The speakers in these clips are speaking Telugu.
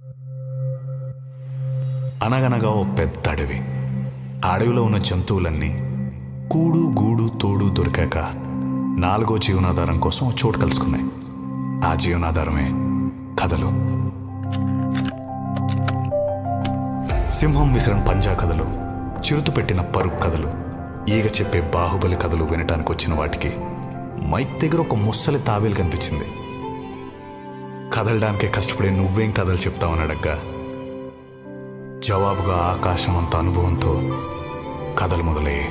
అనగనగా ఓ పెద్ద అడవి ఆ అడవిలో ఉన్న జంతువులన్నీ కూడు గూడు తోడు దొరికాక నాలుగో జీవనాధారం కోసం ఓ చోటు కలుసుకున్నాయి ఆ జీవనాధారమే కథలు సింహం విసిరిన పంజా కథలు చిరుత పెట్టిన పరుగు కథలు ఈగ చెప్పే బాహుబలి కథలు వినటానికి వచ్చిన వాటికి మైక్ దగ్గర ఒక ముస్సలి తాబేలు కనిపించింది కదలడానికే కష్టపడే నువ్వేం కథలు చెప్తావని అడగ్గా జవాబుగా ఆకాశం అంత అనుభవంతో కథలు మొదలయ్యాయి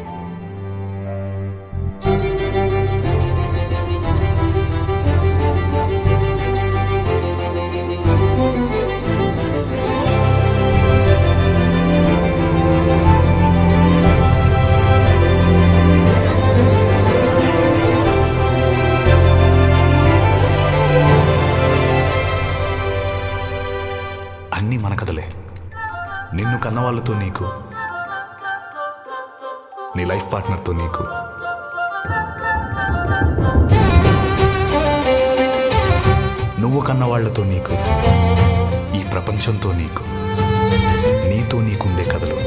అన్నీ మన కథలే నిన్ను కన్నవాళ్ళతో నీకు నీ లైఫ్ పార్ట్నర్తో నీకు నువ్వు కన్నవాళ్లతో నీకు ఈ ప్రపంచంతో నీకు నీతో నీకుండే కథలు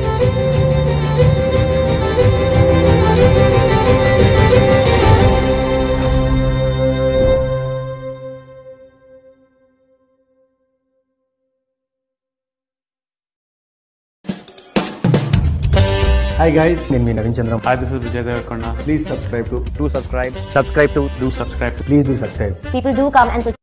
హాయ్ గైస్ నేను మీ Naveen Chandram Hi, this is Vijay Devarkonda. Please subscribe to do subscribe subscribe to Do subscribe to please do subscribe People do come and